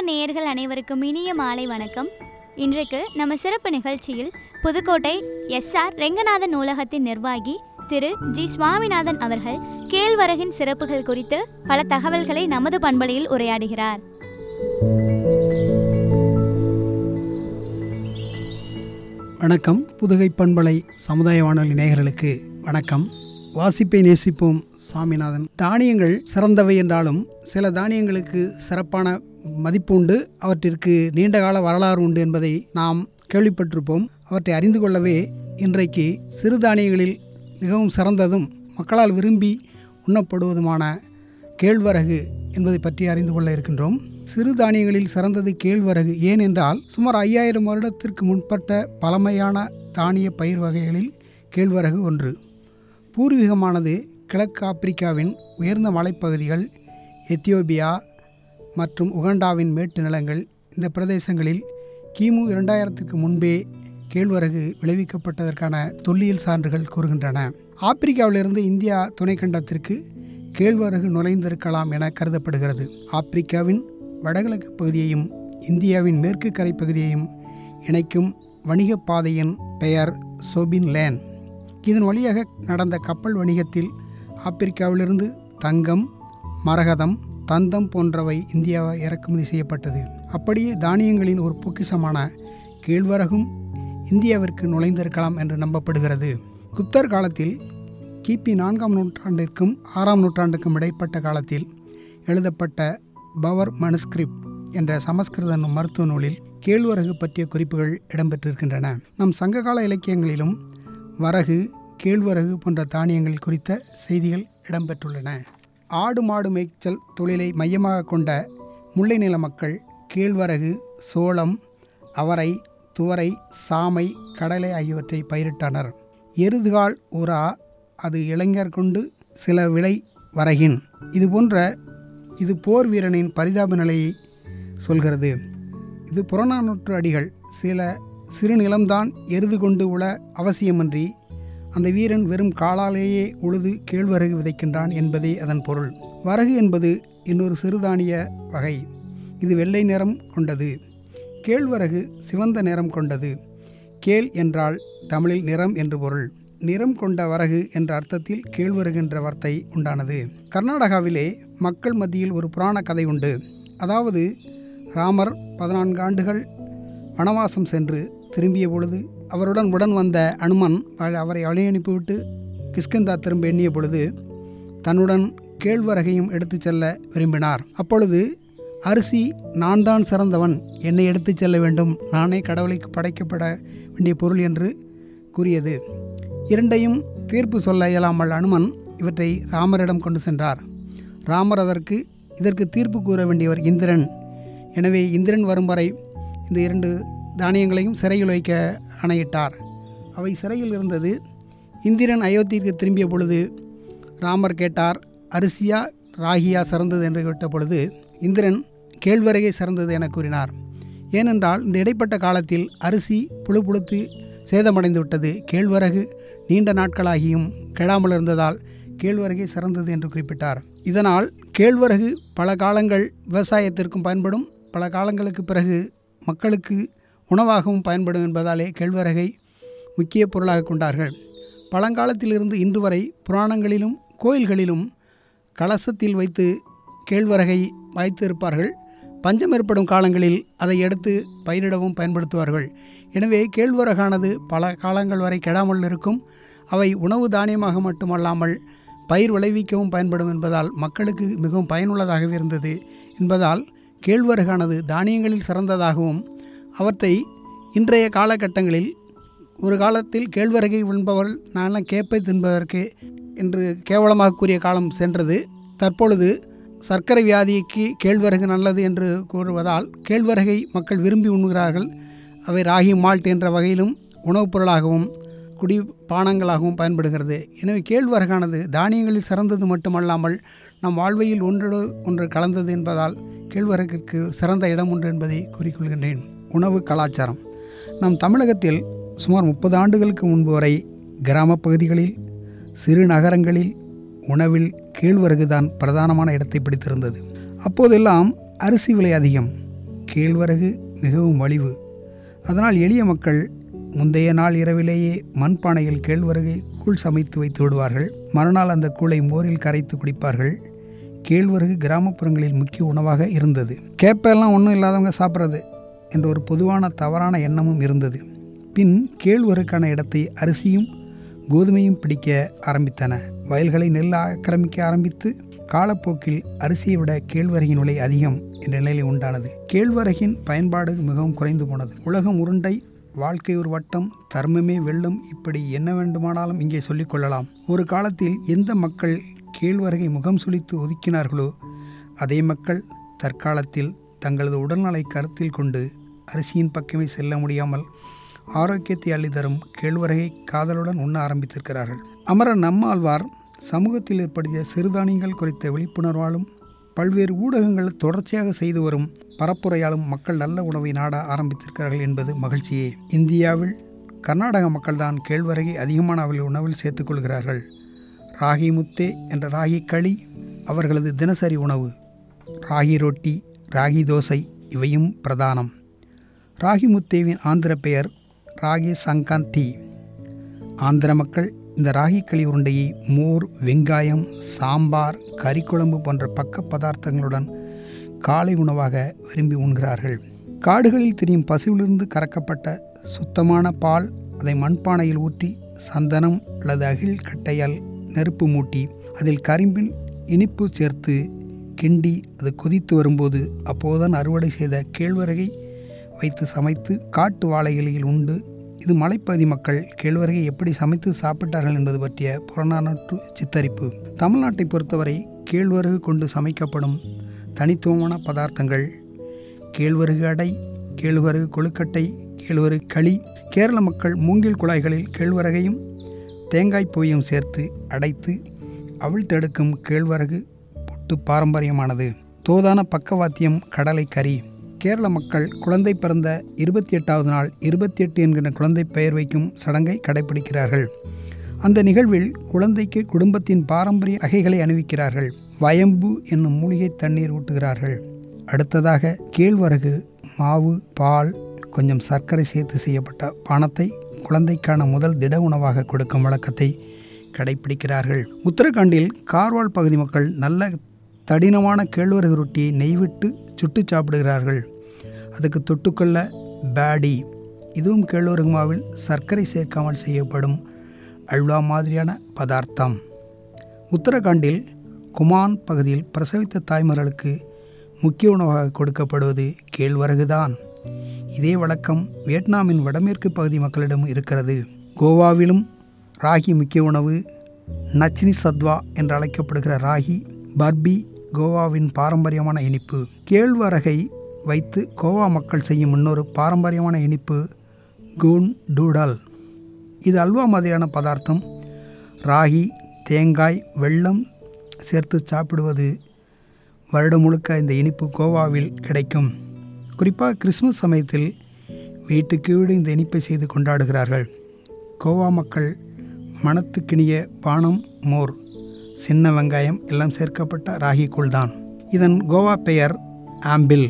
நேயர்கள் அனைவருக்கும் இனிய மாலை வணக்கம் இன்றைக்கு நம்ம சிறப்பு நிகழ்ச்சியில் புதுக்கோட்டை எஸ்ஆர் ரெங்கநாதன் நூலகத்தின் நிர்வாகி திரு ஜி சுவாமிநாதன் அவர்கள் கேழ்வரகின் சிறப்புகள் குறித்து பல தகவல்களை நமது பண்பலையில் உரையாடுகிறார் வணக்கம் புதுகை பண்பலை சமுதாய வானொலி நேயர்களுக்கு வணக்கம் வாசிப்பை நேசிப்போம் சாமிநாதன் தானியங்கள் சிறந்தவை என்றாலும் சில தானியங்களுக்கு சிறப்பான மதிப்புண்டு அவற்றிற்கு நீண்டகால வரலாறு உண்டு என்பதை நாம் கேள்விப்பட்டிருப்போம் அவற்றை அறிந்து கொள்ளவே இன்றைக்கு சிறுதானியங்களில் மிகவும் சிறந்ததும் மக்களால் விரும்பி உண்ணப்படுவதுமான கேழ்வரகு என்பதை பற்றி அறிந்து கொள்ள இருக்கின்றோம் சிறுதானியங்களில் சிறந்தது கேழ்வரகு ஏனென்றால் சுமார் ஐயாயிரம் வருடத்திற்கு முன்பட்ட பழமையான தானிய பயிர் வகைகளில் கேழ்வரகு ஒன்று பூர்வீகமானது கிழக்கு ஆப்பிரிக்காவின் உயர்ந்த மலைப்பகுதிகள் எத்தியோப்பியா மற்றும் உகண்டாவின் மேட்டு நிலங்கள் இந்த பிரதேசங்களில் கிமு இரண்டாயிரத்துக்கு முன்பே கேழ்வரகு விளைவிக்கப்பட்டதற்கான தொல்லியல் சான்றுகள் கூறுகின்றன ஆப்பிரிக்காவிலிருந்து இந்தியா துணைக்கண்டத்திற்கு கேழ்வரகு நுழைந்திருக்கலாம் என கருதப்படுகிறது ஆப்பிரிக்காவின் வடகிழக்கு பகுதியையும் இந்தியாவின் மேற்கு கரை பகுதியையும் இணைக்கும் வணிகப் பாதையின் பெயர் சோபின் லேன் இதன் வழியாக நடந்த கப்பல் வணிகத்தில் ஆப்பிரிக்காவிலிருந்து தங்கம் மரகதம் தந்தம் போன்றவை இந்தியாவை இறக்குமதி செய்யப்பட்டது அப்படியே தானியங்களின் ஒரு பொக்கிஷமான கேழ்வரகும் இந்தியாவிற்கு நுழைந்திருக்கலாம் என்று நம்பப்படுகிறது குப்தர் காலத்தில் கிபி நான்காம் நூற்றாண்டிற்கும் ஆறாம் நூற்றாண்டுக்கும் இடைப்பட்ட காலத்தில் எழுதப்பட்ட பவர் மனுஸ்கிரிப்ட் என்ற சமஸ்கிருத நூ- மருத்துவ நூலில் கேழ்வரகு பற்றிய குறிப்புகள் இடம்பெற்றிருக்கின்றன நம் சங்ககால இலக்கியங்களிலும் வரகு கேழ்வரகு போன்ற தானியங்கள் குறித்த செய்திகள் இடம்பெற்றுள்ளன ஆடு மாடு மேய்ச்சல் தொழிலை மையமாக கொண்ட முல்லை நில மக்கள் கேழ்வரகு சோளம் அவரை துவரை சாமை கடலை ஆகியவற்றை பயிரிட்டனர் எருதுகால் உரா அது இளைஞர் கொண்டு சில விளை வரகின் இது போன்ற இது போர் வீரனின் பரிதாப நிலையை சொல்கிறது இது புறநானூற்று அடிகள் சில சிறு நிலம்தான் எருது கொண்டு உழ அவசியமின்றி அந்த வீரன் வெறும் காலாலேயே உழுது கேழ்வரகு விதைக்கின்றான் என்பதே அதன் பொருள் வரகு என்பது இன்னொரு சிறுதானிய வகை இது வெள்ளை நிறம் கொண்டது கேழ்வரகு சிவந்த நிறம் கொண்டது கேள் என்றால் தமிழில் நிறம் என்று பொருள் நிறம் கொண்ட வரகு என்ற அர்த்தத்தில் கேழ்வரகு என்ற வார்த்தை உண்டானது கர்நாடகாவிலே மக்கள் மத்தியில் ஒரு புராண கதை உண்டு அதாவது ராமர் பதினான்கு ஆண்டுகள் வனவாசம் சென்று திரும்பிய பொழுது அவருடன் உடன் வந்த அனுமன் அவ- அவரை வழி அனுப்பிவிட்டு கிஷ்கிந்தா திரும்ப எண்ணிய பொழுது தன்னுடன் கேழ்வரகையும் எடுத்துச் செல்ல விரும்பினார் அப்பொழுது அரிசி நான் தான் சிறந்தவன் என்னை எடுத்துச் செல்ல வேண்டும் நானே கடவுளுக்கு படைக்கப்பட வேண்டிய பொருள் என்று கூறியது இரண்டையும் தீர்ப்பு சொல்ல இயலாமல் அனுமன் இவற்றை ராமரிடம் கொண்டு சென்றார் ராமர் அதற்கு இதற்கு தீர்ப்பு கூற வேண்டியவர் இந்திரன் எனவே இந்திரன் வரும் வரை இந்த இரண்டு தானியங்களையும் சிறையில் வைக்க ஆணையிட்டார் அவை சிறையில் இருந்தது இந்திரன் அயோத்திக்கு திரும்பிய பொழுது ராமர் கேட்டார் அரிசியா ராகியா சிறந்தது என்று கேட்ட பொழுது இந்திரன் கேழ்வரகை சிறந்தது என கூறினார் ஏனென்றால் இந்த இடைப்பட்ட காலத்தில் அரிசி புழு புழுத்து சேதமடைந்து விட்டது கேழ்வரகு நீண்ட நாட்களாகியும் கெடாமல் இருந்ததால் கேழ்வரகே சிறந்தது என்று குறிப்பிட்டார் இதனால் கேழ்வரகு பல காலங்கள் விவசாயத்திற்கும் பயன்படும் பல காலங்களுக்கு பிறகு மக்களுக்கு உணவாகவும் பயன்படும் என்பதாலே கேழ்வரகை முக்கிய பொருளாக கொண்டார்கள் பழங்காலத்திலிருந்து இன்று வரை புராணங்களிலும் கோயில்களிலும் கலசத்தில் வைத்து கேழ்வரகை வைத்து இருப்பார்கள் பஞ்சம் ஏற்படும் காலங்களில் அதை எடுத்து பயிரிடவும் பயன்படுத்துவார்கள் எனவே கேழ்வரகானது பல காலங்கள் வரை கெடாமல் இருக்கும் அவை உணவு தானியமாக மட்டுமல்லாமல் பயிர் விளைவிக்கவும் பயன்படும் என்பதால் மக்களுக்கு மிகவும் பயனுள்ளதாகவே இருந்தது என்பதால் கேழ்வரகானது தானியங்களில் சிறந்ததாகவும் அவற்றை இன்றைய காலகட்டங்களில் ஒரு காலத்தில் கேழ்வரகை உண்பவர்கள் நான் கேப்பை தின்பதற்கு என்று கேவலமாக கூறிய காலம் சென்றது தற்பொழுது சர்க்கரை வியாதிக்கு கேழ்வரகு நல்லது என்று கூறுவதால் கேழ்வரகை மக்கள் விரும்பி உண்ணுகிறார்கள் அவை ராகி மால்ட் என்ற வகையிலும் உணவுப் பொருளாகவும் குடி பானங்களாகவும் பயன்படுகிறது எனவே கேழ்வரகானது தானியங்களில் சிறந்தது மட்டுமல்லாமல் நம் வாழ்வையில் ஒன்றோடு ஒன்று கலந்தது என்பதால் கேழ்வரகிற்கு சிறந்த இடம் உண்டு என்பதை கூறிக்கொள்கின்றேன் உணவு கலாச்சாரம் நம் தமிழகத்தில் சுமார் முப்பது ஆண்டுகளுக்கு முன்பு வரை கிராமப் பகுதிகளில் சிறு நகரங்களில் உணவில் கேழ்வரகு தான் பிரதானமான இடத்தை பிடித்திருந்தது அப்போதெல்லாம் அரிசி விலை அதிகம் கேழ்வரகு மிகவும் மலிவு அதனால் எளிய மக்கள் முந்தைய நாள் இரவிலேயே மண்பானையில் கேழ்வரகை கூழ் சமைத்து வைத்து விடுவார்கள் மறுநாள் அந்த கூழை மோரில் கரைத்து குடிப்பார்கள் கேழ்வரகு கிராமப்புறங்களில் முக்கிய உணவாக இருந்தது கேப்பெல்லாம் ஒன்றும் இல்லாதவங்க சாப்பிட்றது என்ற ஒரு பொதுவான தவறான எண்ணமும் இருந்தது பின் கேழ்வரகுக்கான இடத்தை அரிசியும் கோதுமையும் பிடிக்க ஆரம்பித்தன வயல்களை நெல் ஆக்கிரமிக்க ஆரம்பித்து காலப்போக்கில் அரிசியை விட கேழ்வரகின் விலை அதிகம் என்ற நிலை உண்டானது கேழ்வரகின் பயன்பாடு மிகவும் குறைந்து போனது உலகம் உருண்டை வாழ்க்கை ஒரு வட்டம் தர்மமே வெல்லும் இப்படி என்ன வேண்டுமானாலும் இங்கே சொல்லிக்கொள்ளலாம் ஒரு காலத்தில் எந்த மக்கள் கேழ்வரகை முகம் சுளித்து ஒதுக்கினார்களோ அதே மக்கள் தற்காலத்தில் தங்களது உடல்நலை கருத்தில் கொண்டு அரிசியின் பக்கமே செல்ல முடியாமல் ஆரோக்கியத்தை அள்ளி தரும் கேழ்வரகை காதலுடன் உண்ண ஆரம்பித்திருக்கிறார்கள் அமரர் நம்மாழ்வார் சமூகத்தில் ஏற்படுத்திய சிறுதானியங்கள் குறித்த விழிப்புணர்வாலும் பல்வேறு ஊடகங்கள் தொடர்ச்சியாக செய்து வரும் பரப்புரையாலும் மக்கள் நல்ல உணவை நாட ஆரம்பித்திருக்கிறார்கள் என்பது மகிழ்ச்சியே இந்தியாவில் கர்நாடக மக்கள்தான் கேழ்வரகை அதிகமான அளவில் உணவில் சேர்த்துக்கொள்கிறார்கள் ராகி முத்தே என்ற ராகி களி அவர்களது தினசரி உணவு ராகி ரொட்டி ராகி தோசை இவையும் பிரதானம் ராகி முத்தேவின் ஆந்திர பெயர் ராகி சங்காந்தி ஆந்திர மக்கள் இந்த ராகி களி உருண்டையை மோர் வெங்காயம் சாம்பார் கறிக்குழம்பு போன்ற பக்க பதார்த்தங்களுடன் காலை உணவாக விரும்பி உண்கிறார்கள் காடுகளில் திரியும் பசுவிலிருந்து கறக்கப்பட்ட சுத்தமான பால் அதை மண்பானையில் ஊற்றி சந்தனம் அல்லது அகில் கட்டையால் நெருப்பு மூட்டி அதில் கரிம்பின் இனிப்பு சேர்த்து கிண்டி அது கொதித்து வரும்போது அப்போதுதான் அறுவடை செய்த கேழ்வரகை வைத்து சமைத்து காட்டு வாழை இலையில் உண்டு இது மலைப்பகுதி மக்கள் கேழ்வரகை எப்படி சமைத்து சாப்பிட்டார்கள் என்பது பற்றிய புறநானூற்று சித்தரிப்பு தமிழ்நாட்டை பொறுத்தவரை கேழ்வரகு கொண்டு சமைக்கப்படும் தனித்துவமான பதார்த்தங்கள் கேழ்வரகு அடை கேழ்வரகு கொழுக்கட்டை கேழ்வரகு களி கேரள மக்கள் மூங்கில் குழாய்களில் கேழ்வரகையும் தேங்காய் பூவையும் சேர்த்து அடைத்து அவிழ்த்தெடுக்கும் கேழ்வரகு புட்டு பாரம்பரியமானது தோதான பக்கவாத்தியம் கடலை கறி கேரள மக்கள் குழந்தை பிறந்த இருபத்தி எட்டாவது நாள் இருபத்தி எட்டு என்கிற குழந்தை பெயர் வைக்கும் சடங்கை கடைபிடிக்கிறார்கள் அந்த நிகழ்வில் குழந்தைக்கு குடும்பத்தின் பாரம்பரிய அகைகளை அணிவிக்கிறார்கள் வயம்பு என்னும் மூலிகை தண்ணீர் ஊட்டுகிறார்கள் அடுத்ததாக கேழ்வரகு மாவு பால் கொஞ்சம் சர்க்கரை சேர்த்து செய்யப்பட்ட பானத்தை குழந்தைக்கான முதல் திட உணவாக கொடுக்கும் வழக்கத்தை கடைபிடிக்கிறார்கள் உத்தரகாண்டில் கார்வால் பகுதி மக்கள் நல்ல தடினமான கேழ்வரகு ரொட்டியை நெய்விட்டு சுட்டு சாப்பிடுகிறார்கள் அதுக்கு தொட்டுக்கொள்ள பேடி இதுவும் கேழ்வரகு மாவில் சர்க்கரை சேர்க்காமல் செய்யப்படும் அல்வா மாதிரியான பதார்த்தம் உத்தரகாண்டில் குமான் பகுதியில் பிரசவித்த தாய்மார்களுக்கு முக்கிய உணவாக கொடுக்கப்படுவது கேழ்வரகுதான் இதே வழக்கம் வியட்நாமின் வடமேற்கு பகுதி மக்களிடம் இருக்கிறது கோவாவிலும் ராகி முக்கிய உணவு நச்சினி சத்வா என்று அழைக்கப்படுகிற ராகி பர்பி கோவாவின் பாரம்பரியமான இனிப்பு கேழ்வரகை வைத்து கோவா மக்கள் செய்யும் இன்னொரு பாரம்பரியமான இனிப்பு கூன் டூடல் இது அல்வா மாதிரியான பதார்த்தம் ராகி தேங்காய் வெல்லம் சேர்த்து சாப்பிடுவது வருடம் முழுக்க இந்த இனிப்பு கோவாவில் கிடைக்கும் குறிப்பாக கிறிஸ்மஸ் சமயத்தில் வீட்டுக்கு வீடு இந்த இனிப்பை செய்து கொண்டாடுகிறார்கள் கோவா மக்கள் மணத்துக்கிணிய பானம் மோர் சின்ன வெங்காயம் எல்லாம் சேர்க்கப்பட்ட ராகி கூழ் தான் இதன் கோவா பெயர் ஆம்பில்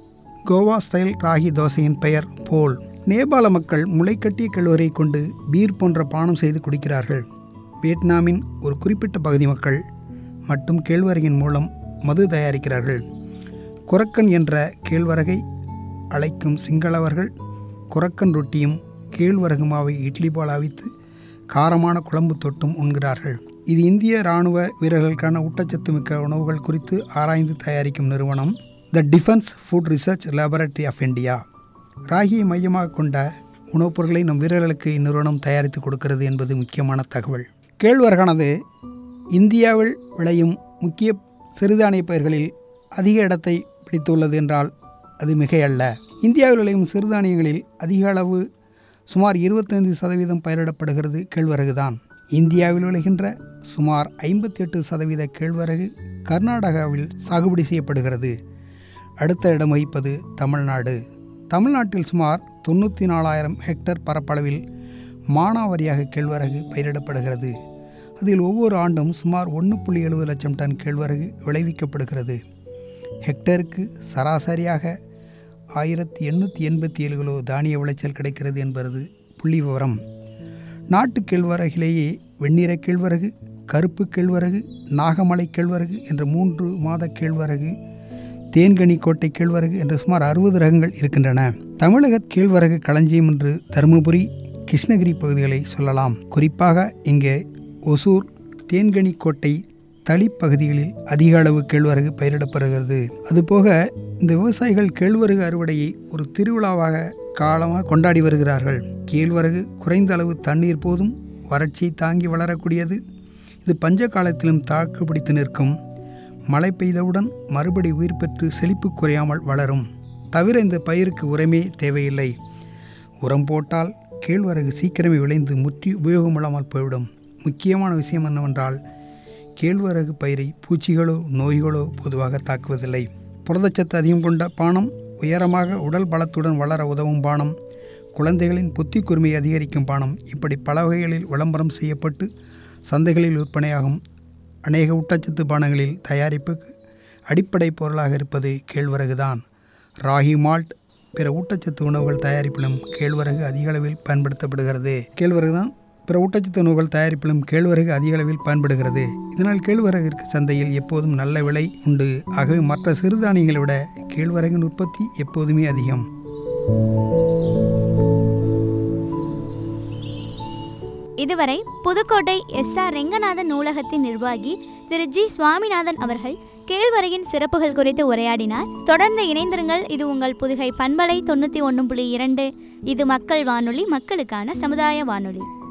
கோவா ஸ்டைல் ராகி தோசையின் பெயர் போல் நேபாள மக்கள் முளைக்கட்டிய கல்லூரை கொண்டு பீர் போன்ற பானம் செய்து குடிக்கிறார்கள் வியட்நாமின் ஒரு குறிப்பிட்ட பகுதி மக்கள் மட்டும் கேழ்வரகின் மூலம் மது தயாரிக்கிறார்கள் குரக்கன் என்ற கேழ்வரகை அழைக்கும் சிங்களவர்கள் குரக்கன் ரொட்டியும் கேழ்வரகு மாவை இட்லி போல் அவித்து காரமான குழம்பு தொட்டும் உண்கிறார்கள் இது இந்திய இராணுவ வீரர்களுக்கான ஊட்டச்சத்து மிக்க உணவுகள் குறித்து ஆராய்ந்து தயாரிக்கும் நிறுவனம் the defence food research laboratory of India ராகியை மையமாக கொண்ட உணவுப் பொருட்களை நம் வீரர்களுக்கு இந்நிறுவனம் தயாரித்து கொடுக்கிறது என்பது முக்கியமான தகவல் கேழ்வரகானது இந்தியாவில் விளையும் முக்கிய சிறுதானிய பயிர்களில் அதிக இடத்தை பிடித்துள்ளது என்றால் அது மிகையல்ல இந்தியாவில் விளையும் சிறுதானியங்களில் அதிக அளவு சுமார் இருபத்தைந்து சதவீதம் பயிரிடப்படுகிறது கேழ்வரகு தான் இந்தியாவில் விளைகின்ற சுமார் ஐம்பத்தி எட்டு சதவீத கேழ்வரகு கர்நாடகாவில் சாகுபடி செய்யப்படுகிறது அடுத்த இடம் வகிப்பது தமிழ்நாடு தமிழ்நாட்டில் சுமார் தொண்ணூற்றி நாலாயிரம் ஹெக்டர் பரப்பளவில் மானாவாரியாக கேழ்வரகு பயிரிடப்படுகிறது அதில் ஒவ்வொரு ஆண்டும் சுமார் ஒன்று புள்ளி எழுபது லட்சம் டன் கேழ்வரகு விளைவிக்கப்படுகிறது ஹெக்டருக்கு சராசரியாக ஆயிரத்தி எண்ணூற்றி எண்பத்தி ஏழு கிலோ தானிய விளைச்சல் கிடைக்கிறது என்பது புள்ளி விவரம் நாட்டு கேழ்வரகிலேயே வெண்ணிற கேழ்வரகு கருப்பு கேழ்வரகு நாகமலை கேழ்வரகு என்ற மூன்று மாத கேழ்வரகு தேன்கனி கோட்டை கேழ்வரகு என்ற சுமார் அறுபது ரகங்கள் இருக்கின்றன தமிழக கேழ்வரகு களஞ்சியம் என்று தருமபுரி கிருஷ்ணகிரி பகுதிகளை சொல்லலாம் குறிப்பாக இங்கே ஒசூர் தேன்கனி கோட்டை தளி பகுதிகளில் அதிக அளவு கேழ்வரகு பயிரிடப்படுகிறது அதுபோக இந்த விவசாயிகள் கேழ்வரகு அறுவடையை ஒரு திருவிழாவாக காலமாக கொண்டாடி வருகிறார்கள் கேழ்வரகு குறைந்த அளவு தண்ணீர் போதும் வறட்சியை தாங்கி வளரக்கூடியது இது பஞ்ச காலத்திலும் தாக்கு பிடித்து நிற்கும் மழை பெய்தவுடன் மறுபடி உயிர் பெற்று செழிப்பு குறையாமல் வளரும் தவிர இந்த பயிருக்கு உரமே தேவையில்லை உரம் போட்டால் கேழ்வரகு சீக்கிரமே விளைந்து முற்றி உபயோகமில்லாமல் போய்விடும் முக்கியமான விஷயம் என்னவென்றால் கேழ்வரகு பயிரை பூச்சிகளோ நோய்களோ பொதுவாக தாக்குவதில்லை புரதச்சத்து அதிகம் கொண்ட பானம் உயரமாக உடல் பலத்துடன் வளர உதவும் பானம் குழந்தைகளின் புத்தி கூர்மையை அதிகரிக்கும் பானம் இப்படி பல வகைகளில் விளம்பரம் செய்யப்பட்டு சந்தைகளில் விற்பனையாகும் அநேக ஊட்டச்சத்து பானங்களில் தயாரிப்புக்கு அடிப்படை பொருளாக இருப்பது கேழ்வரகுதான் ராகி மால்ட் பிற ஊட்டச்சத்து உணவுகள் தயாரிப்பிலும் கேழ்வரகு அதிக அளவில் பயன்படுத்தப்படுகிறது கேழ்வரகு தான் பிற ஊட்டச்சத்து உணவுகள் தயாரிப்பிலும் கேழ்வரகு அதிக அளவில் பயன்படுகிறது இதனால் கேழ்வரகிற்கு சந்தையில் எப்போதும் நல்ல விலை உண்டு ஆகவே மற்ற சிறுதானியங்களை விட கேழ்வரகின் உற்பத்தி எப்போதுமே அதிகம் இதுவரை புதுக்கோட்டை எஸ் ஆர் ரெங்கநாதன் நூலகத்தின் நிர்வாகி திரு ஜி சுவாமிநாதன் அவர்கள் கேழ்வரகின் சிறப்புகள் குறித்து உரையாடினார் தொடர்ந்து இணைந்திருங்கள் இது உங்கள் புதுகை பண்பலை தொண்ணூற்றி ஒன்று புள்ளி இரண்டு இது மக்கள் வானொலி மக்களுக்கான சமுதாய வானொலி